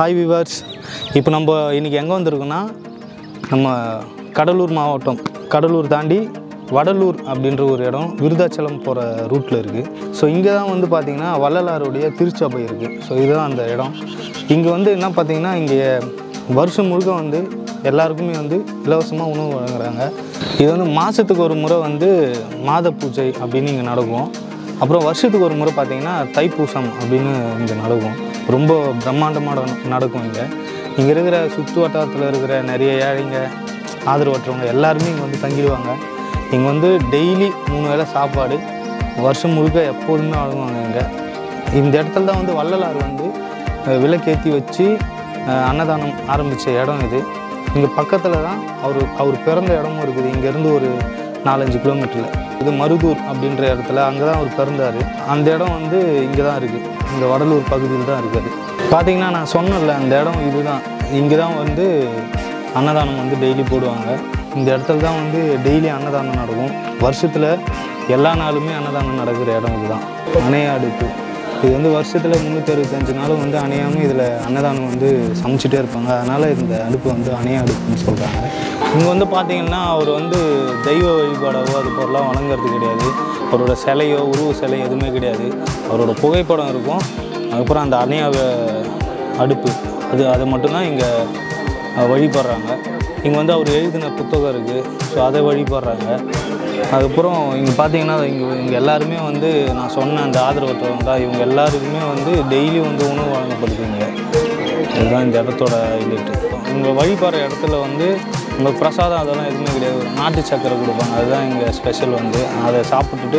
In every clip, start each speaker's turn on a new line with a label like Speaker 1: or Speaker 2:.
Speaker 1: hi viewers இப்போ நம்ம இன்றைக்கி எங்கே வந்திருக்கோன்னா நம்ம கடலூர் மாவட்டம் கடலூர் தாண்டி வடலூர் அப்படின்ற ஒரு இடம் விருதாச்சலம் போகிற ரூட்டில் இருக்குது ஸோ இங்கே தான் வந்து பார்த்திங்கன்னா வள்ளலாருடைய திருச்சபை இருக்குது ஸோ இதுதான் அந்த இடம் இங்கே வந்து என்ன பார்த்திங்கன்னா இங்கே வருஷம் முழுக்க வந்து எல்லாருக்குமே வந்து இலவசமாக உணவு வழங்குறாங்க இது வந்து மாதத்துக்கு ஒரு முறை வந்து மாத பூஜை அப்படின்னு இங்கே நடக்கும் அப்புறம் வருஷத்துக்கு ஒரு முறை பார்த்தீங்கன்னா தைப்பூசம் அப்படின்னு இங்கே நடக்கும் ரொம்ப பிரம்மாண்டமாக நட- நடக்கும் இங்கே இங்கே இருக்கிற சுற்று வட்டாரத்தில் இருக்கிற நிறைய ஏழைங்க ஆதரவற்றவங்க எல்லாருமே இங்கே வந்து தங்கிடுவாங்க இங்கே வந்து டெய்லி மூணு வேளை சாப்பாடு வருஷம் முழுக்க எப்போதுமே வழங்குவாங்க இங்கே இந்த இடத்துல தான் வந்து வள்ளலார் வந்து அஹ், விளக்கேத்தி வச்சு அஹ், அன்னதானம் ஆரம்பித்த இடம் இது இங்கே பக்கத்தில் தான் அவர் அவர் பிறந்த இடமும் இருக்குது இங்கேருந்து ஒரு நாலஞ்சு கிலோமீட்டரில் இது மருதூர் அப்படின்ற இடத்துல அங்கே தான் அவர் பிறந்தார் அந்த இடம் வந்து இங்கே தான் இருக்குது இந்த வடலூர் பகுதியில் தான் இருக்குது பார்த்தீங்கன்னா நான் சொன்னேன்ல அந்த இடம் இதுதான் இங்கே தான் வந்து அன்னதானம் வந்து டெய்லி போடுவாங்க இந்த இடத்துல தான் வந்து டெய்லி அன்னதானம் நடக்கும் வருஷத்தில் எல்லா நாளுமே அன்னதானம் நடக்கிற இடம் இதுதான் அணைய அடுப்பு இது வந்து வருஷத்தில் முந்நூற்றி அறுபத்தஞ்சு நாளும் வந்து அணையாமல் இதில் அன்னதானம் வந்து சமைச்சிட்டே இருப்பாங்க அதனால் இந்த அடுப்பு வந்து அணைய அடுப்புன்னு சொல்கிறாங்க இங்கே வந்து பார்த்தீங்கன்னா அவர் வந்து தெய்வ வழிபாடாவோ அது போலலாம் வணங்குறது கிடையாது அவரோட சிலையோ உருவ சிலை எதுவுமே கிடையாது அவரோட புகைப்படம் இருக்கும் அதுக்கப்புறம் அந்த அணைய வ- அடுப்பு அது அதை மட்டும்தான் இங்கே வழிபடுறாங்க இங்கே வந்து அவர் எழுதின புத்தகம் இருக்குது ஸோ அதை வழிபடுறாங்க அதுக்கப்புறம் இங்கே பார்த்தீங்கன்னா இங்கே இங்கே எல்லாருமே வந்து நான் சொன்ன அந்த ஆதரவற்றவங்க தான் இவங்க எல்லாருக்குமே வந்து டெய்லி வந்து உணவு வழங்கப்படுது இங்கே இதுதான் இந்த இடத்தோட ஹைலைட்டு இங்கே வழிபடுற இடத்துல வந்து உங்களுக்கு பிரசாதம் அதெல்லாம் எதுவுமே கிடையாது நாட்டு சக்கரை கொடுப்பாங்க அதுதான் இங்கே ஸ்பெஷல் வந்து அதை சாப்பிட்டுட்டு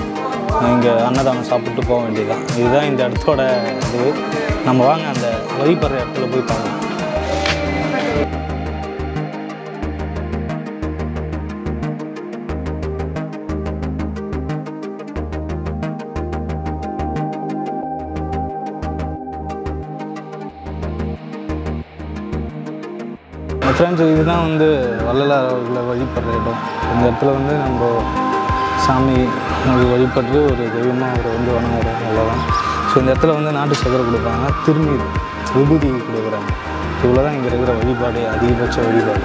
Speaker 1: இங்கே அன்னதானம் சாப்பிட்டு போக வேண்டியதுதான் இதுதான் இந்த இடத்தோட இது நம்ம வாங்க அந்த வழிபடுற இடத்துல போய் பார்க்கலாம் ஃப்ரெண்ட்ஸ் இதுதான் வந்து வள்ளலார் அவர்களை வழிபடுற இடம் இந்த இடத்துல வந்து நம்ம சாமி அவங்க வழிபட்டு ஒரு தெய்வமாக அவரை வந்து வணங்குறோம் அவ்வளோதான் ஸோ இந்த இடத்துல வந்து நாட்டு சக்கரை கொடுப்பாங்க திருநீர் விபூதி கொடுக்குறாங்க இவ்வளோ தான் இங்கே இருக்கிற வழிபாடு அதிகபட்ச வழிபாடு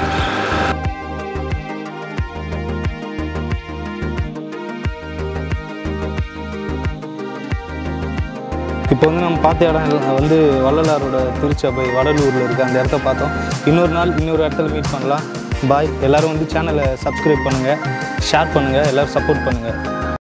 Speaker 1: இப்போ வந்து நம்ம பார்த்த இடம் எல்லாம் வந்து வள்ளலாரோட திருச்சபை வடலூரில் இருக்குது அந்த இடத்த பார்த்தோம் இன்னொரு நாள் இன்னொரு இடத்துல மீட் பண்ணலாம் பாய் எல்லோரும் வந்து சேனலை சப்ஸ்கிரைப் பண்ணுங்கள் ஷேர் பண்ணுங்கள் எல்லோரும் சப்போர்ட் பண்ணுங்கள்